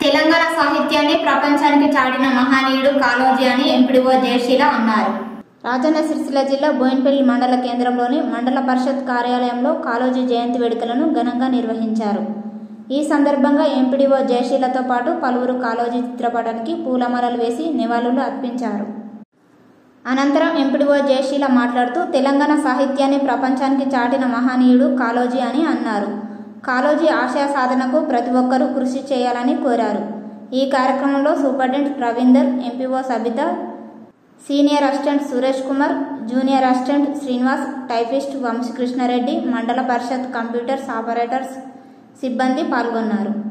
తెలంగాణ సాహిత్యాన్ని ప్రపంచానికి చాటిన మహనీయుడు కాళోజీ అని ఎంపీడీఓ జయశీల అన్నారు రాజన్న సిరిసిల్ల జిల్లా బోయిన్పల్లి మండల కేంద్రంలోని మండల పరిషత్ కార్యాలయంలో కాళోజీ జయంతి వేడుకలను ఘనంగా నిర్వహించారు ఈ సందర్భంగా ఎంపీడీఓ జయశీలతో పాటు పలువురు కాళోజీ చిత్రపటానికి పూలమాలలు వేసి నివాళులు అర్పించారు అనంతరం ఎంపీడీఓ జయశీల మాట్లాడుతూ తెలంగాణ సాహిత్యాన్ని ప్రపంచానికి చాటిన మహనీయుడు కాళోజీ అని అన్నారు కాళోజీ ఆశయ సాధనకు ప్రతి ఒక్కరూ కృషి చేయాలని కోరారు ఈ కార్యక్రమంలో superintendent Ravinder MPO Sabitha senior assistant Suresh Kumar junior assistant Srinivas typist Vamsi Krishna Reddy మండల పరిషత్ కంప్యూటర్స్ ఆపరేటర్స్ సిబ్బంది పాల్గొన్నారు